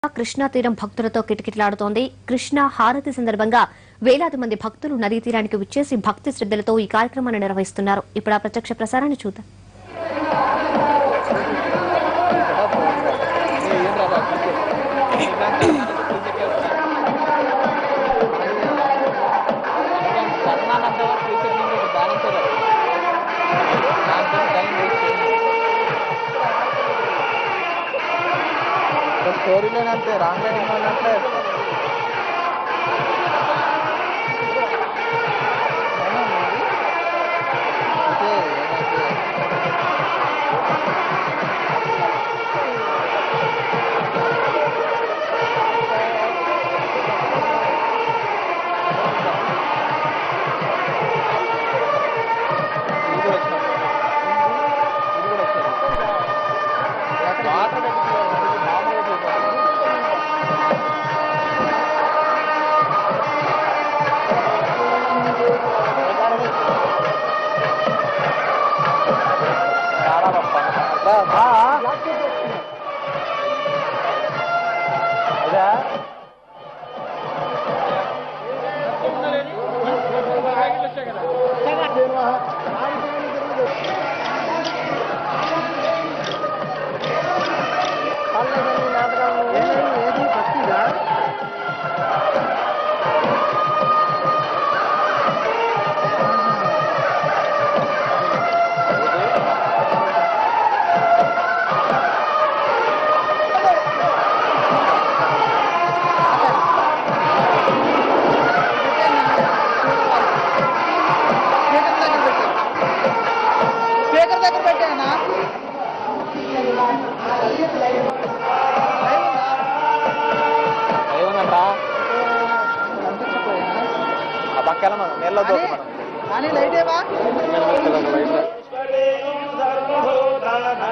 కృష్ణా తీరం భక్తులతో కిటకిటలాడుతోంది కృష్ణా హారతి సందర్భంగా వేలాది మంది భక్తులు నదీ తీరానికి విచ్చేసి భక్తి శ్రద్ధలతో ఈ కార్యక్రమాన్ని నిర్వహిస్తున్నారు ఇప్పుడు ఆ ప్రత్యక్ష ప్రసారాన్ని చూద్దాం స్టోరీ లేనంతే రాంగ్ రైటింగ్ ఉన్నట్లే వాటర్ అదా ఏది భక్తిగా స్పీకర్ దగ్గర పెట్టానా ఏమన్నా ఆ పక్కన మనం నీళ్ళ దూకు మనం కానీ లైట్ ఏవా